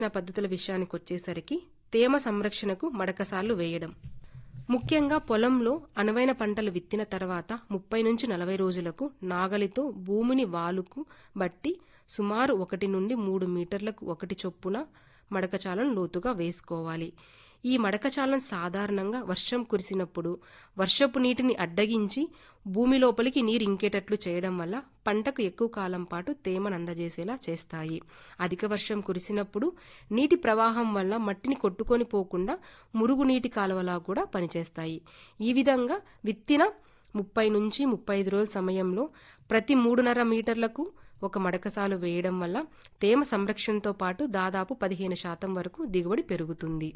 పద్ధతుల విషయానికి వచ్చేసరికి తేమ సంరక్షణకు మడకసార్లు వేయడం ముఖ్యంగా పొలంలో అనువైన పంటలు విత్తిన తర్వాత ముప్పై నుంచి నలభై రోజులకు నాగలితో భూమిని వాలుకు బట్టి సుమారు ఒకటి నుండి మూడు మీటర్లకు ఒకటి చొప్పున మడకచాలను లోతుగా వేసుకోవాలి ఈ మడకచాలను సాధారణంగా వర్షం కురిసినప్పుడు వర్షపు నీటిని అడ్డగించి భూమి లోపలికి నీరు ఇంకేటట్లు చేయడం వల్ల పంటకు ఎక్కువ కాలం పాటు తేమను అందజేసేలా చేస్తాయి అధిక వర్షం కురిసినప్పుడు నీటి ప్రవాహం వల్ల మట్టిని కొట్టుకొని పోకుండా మురుగునీటి కాలువలా కూడా పనిచేస్తాయి ఈ విధంగా విత్తిన ముప్పై నుంచి ముప్పై ఐదు రోజుల సమయంలో ప్రతి మూడున్నర మీటర్లకు ఒక మడకసాలు వేయడం వల్ల తేమ సంరక్షణతో పాటు దాదాపు పదిహేను శాతం వరకు దిగుబడి పెరుగుతుంది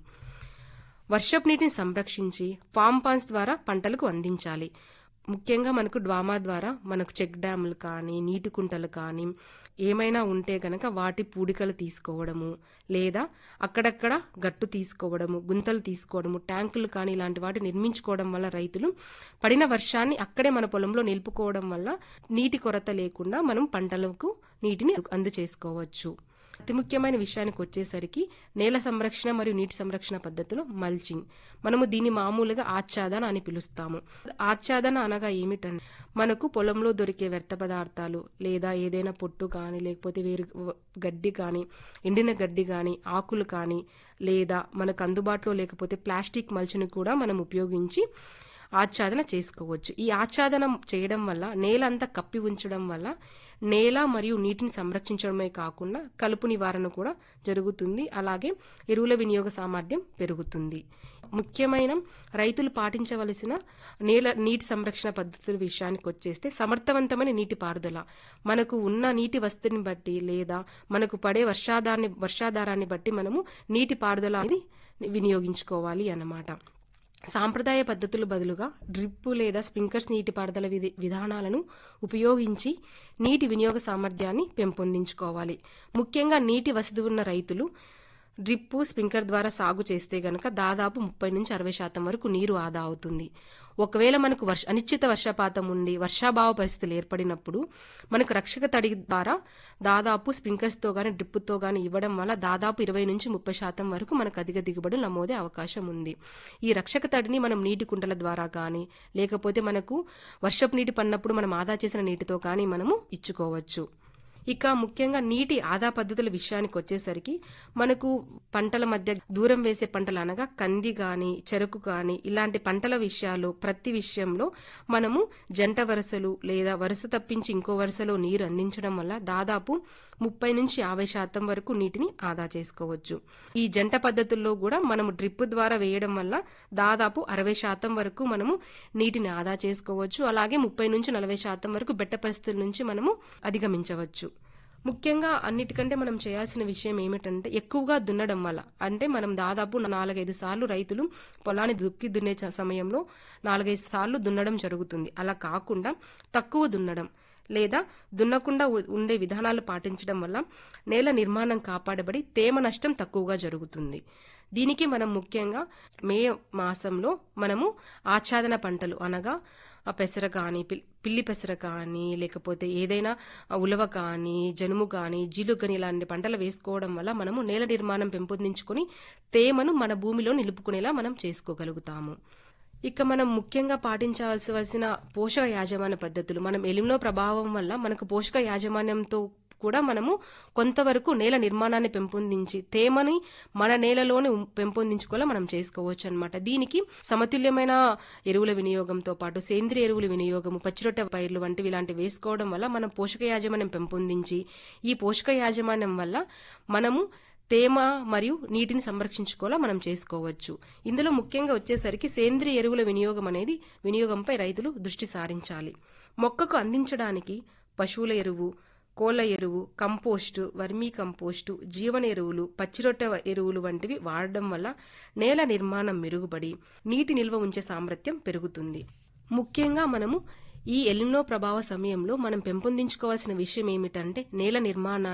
వర్షపు నీటిని సంరక్షించి ఫామ్ పాన్స్ ద్వారా పంటలకు అందించాలి ముఖ్యంగా మనకు డ్వామా ద్వారా మనకు చెక్ డ్యాములు కానీ నీటి కుంటలు కానీ ఏమైనా ఉంటే గనక వాటి పూడికలు తీసుకోవడము లేదా అక్కడక్కడ గట్టు తీసుకోవడము గుంతలు తీసుకోవడము ట్యాంకులు కానీ ఇలాంటి వాటి నిర్మించుకోవడం వల్ల రైతులు పడిన వర్షాన్ని అక్కడే మన పొలంలో నిలుపుకోవడం వల్ల నీటి కొరత లేకుండా మనం పంటలకు నీటిని అందచేసుకోవచ్చు అతి ముఖ్యమైన విషయానికి వచ్చేసరికి నేల సంరక్షణ మరియు నీటి సంరక్షణ పద్ధతిలో మల్చింగ్ మనము దీన్ని మామూలుగా ఆచ్ఛాదన అని పిలుస్తాము ఆచ్ఛాదన అనగా ఏమిటంటే మనకు పొలంలో దొరికే వ్యర్థ పదార్థాలు లేదా ఏదైనా పొట్టు కానీ లేకపోతే వేరు గడ్డి కానీ ఎండిన గడ్డి కానీ ఆకులు కానీ లేదా మనకు అందుబాటులో లేకపోతే ప్లాస్టిక్ మల్చిని కూడా మనం ఉపయోగించి ఆచ్ఛాదన చేసుకోవచ్చు ఈ ఆచ్ఛాదన చేయడం వల్ల నేల అంతా కప్పి ఉంచడం వల్ల నేల మరియు నీటిని సంరక్షించడమే కాకుండా కలుపు నివారణ కూడా జరుగుతుంది అలాగే ఎరువుల వినియోగ సామర్థ్యం పెరుగుతుంది ముఖ్యమైన రైతులు పాటించవలసిన నేల నీటి సంరక్షణ పద్ధతుల విషయానికి వచ్చేస్తే సమర్థవంతమైన నీటి పారుదల మనకు ఉన్న నీటి వసతిని బట్టి లేదా మనకు పడే వర్షాధారాన్ని వర్షాధారాన్ని బట్టి మనము నీటి పారుదల అనేది వినియోగించుకోవాలి అన్నమాట సాంప్రదాయ పద్ధతులు బదులుగా డ్రిప్ లేదా స్ప్రింకర్స్ నీటిపారుదల విధి విధానాలను ఉపయోగించి నీటి వినియోగ సామర్థ్యాన్ని పెంపొందించుకోవాలి ముఖ్యంగా నీటి వసతి ఉన్న రైతులు డ్రిప్ స్ప్రింకర్ ద్వారా సాగు చేస్తే గనక దాదాపు ముప్పై నుంచి అరవై శాతం వరకు నీరు ఆదా అవుతుంది ఒకవేళ మనకు వర్ష అనిశ్చిత వర్షపాతం ఉండి వర్షాభావ పరిస్థితులు ఏర్పడినప్పుడు మనకు రక్షక తడి ద్వారా దాదాపు స్ప్రింకర్స్తో గాని డ్రిప్తో గాని ఇవ్వడం వల్ల దాదాపు ఇరవై నుంచి ముప్పై శాతం వరకు మనకు అధిక దిగుబడులు నమోదే అవకాశం ఉంది ఈ రక్షక తడిని మనం నీటి కుంటల ద్వారా కానీ లేకపోతే మనకు వర్షపు నీటి పడినప్పుడు మనం ఆదా చేసిన నీటితో కానీ మనము ఇచ్చుకోవచ్చు ఇక ముఖ్యంగా నీటి ఆదా పద్ధతుల విషయానికి వచ్చేసరికి మనకు పంటల మధ్య దూరం వేసే పంటలు అనగా కంది గాని చెరకు గాని ఇలాంటి పంటల విషయాలు ప్రతి విషయంలో మనము జంట వరుసలు లేదా వరుస తప్పించి ఇంకో వరుసలో నీరు అందించడం వల్ల దాదాపు ముప్పై నుంచి యాభై శాతం వరకు నీటిని ఆదా చేసుకోవచ్చు ఈ జంట పద్ధతుల్లో కూడా మనము డ్రిప్ ద్వారా వేయడం వల్ల దాదాపు అరవై శాతం వరకు మనము నీటిని ఆదా చేసుకోవచ్చు అలాగే ముప్పై నుంచి నలభై శాతం వరకు బెట్ట పరిస్థితుల నుంచి మనము అధిగమించవచ్చు ముఖ్యంగా అన్నిటికంటే మనం చేయాల్సిన విషయం ఏమిటంటే ఎక్కువగా దున్నడం వల్ల అంటే మనం దాదాపు నాలుగైదు సార్లు రైతులు పొలాన్ని దుక్కి దున్నే సమయంలో నాలుగైదు సార్లు దున్నడం జరుగుతుంది అలా కాకుండా తక్కువ దున్నడం లేదా దున్నకుండా ఉండే విధానాలు పాటించడం వల్ల నేల నిర్మాణం కాపాడబడి తేమ నష్టం తక్కువగా జరుగుతుంది దీనికి మనం ముఖ్యంగా మే మాసంలో మనము ఆచ్ఛాదన పంటలు అనగా పెసర కానీ పిల్లి పెసర కానీ లేకపోతే ఏదైనా ఉలవ కానీ జనుము కానీ జీలు కానీ ఇలాంటి పంటలు వేసుకోవడం వల్ల మనము నేల నిర్మాణం పెంపొందించుకొని తేమను మన భూమిలో నిలుపుకునేలా మనం చేసుకోగలుగుతాము ఇక మనం ముఖ్యంగా పాటించవలసిన పోషక యాజమాన్య పద్ధతులు మనం ఎలిమినో ప్రభావం వల్ల మనకు పోషక యాజమాన్యంతో కూడా మనము కొంతవరకు నేల నిర్మాణాన్ని పెంపొందించి తేమని మన నేలలోనే పెంపొందించుకోవాలా మనం చేసుకోవచ్చు అనమాట దీనికి సమతుల్యమైన ఎరువుల వినియోగంతో పాటు సేంద్రియ ఎరువుల వినియోగము పచ్చిరొట్టె పైర్లు వంటివి ఇలాంటివి వేసుకోవడం వల్ల మనం పోషక యాజమాన్యం పెంపొందించి ఈ పోషక యాజమాన్యం వల్ల మనము తేమ మరియు నీటిని సంరక్షించుకోవాలా మనం చేసుకోవచ్చు ఇందులో ముఖ్యంగా వచ్చేసరికి సేంద్రియ ఎరువుల వినియోగం అనేది వినియోగంపై రైతులు దృష్టి సారించాలి మొక్కకు అందించడానికి పశువుల ఎరువు కోళ్ల ఎరువు కంపోస్టు వర్మీ కంపోస్టు జీవన ఎరువులు పచ్చిరొట్టె ఎరువులు వంటివి వాడడం వల్ల నేల నిర్మాణం మెరుగుపడి నీటి నిల్వ ఉంచే సామర్థ్యం పెరుగుతుంది ముఖ్యంగా మనము ఈ ఎలినో ప్రభావ సమయంలో మనం పెంపొందించుకోవాల్సిన విషయం ఏమిటంటే నేల నిర్మాణాన్ని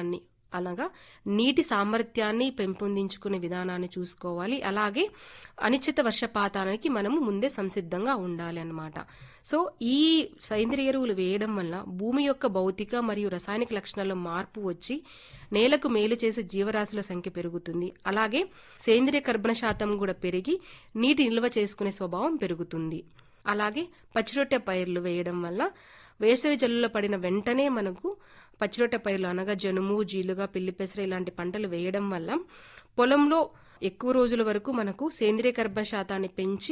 అనగా నీటి సామర్థ్యాన్ని పెంపొందించుకునే విధానాన్ని చూసుకోవాలి అలాగే అనిశ్చిత వర్షపాతానికి మనము ముందే సంసిద్ధంగా ఉండాలి అన్నమాట సో ఈ సేంద్రియ ఎరువులు వేయడం వల్ల భూమి యొక్క భౌతిక మరియు రసాయనిక లక్షణాల్లో మార్పు వచ్చి నేలకు మేలు చేసే జీవరాశుల సంఖ్య పెరుగుతుంది అలాగే సేంద్రియ కర్బన శాతం కూడా పెరిగి నీటి నిల్వ చేసుకునే స్వభావం పెరుగుతుంది అలాగే పచ్చిరొట్టె పైర్లు వేయడం వల్ల వేసవి జల్లులో పడిన వెంటనే మనకు పచ్చిరొట్టె పైర్లు అనగా జనుము జీలుగా పిల్లి పెసర ఇలాంటి పంటలు వేయడం వల్ల పొలంలో ఎక్కువ రోజుల వరకు మనకు సేంద్రియ కర్బన శాతాన్ని పెంచి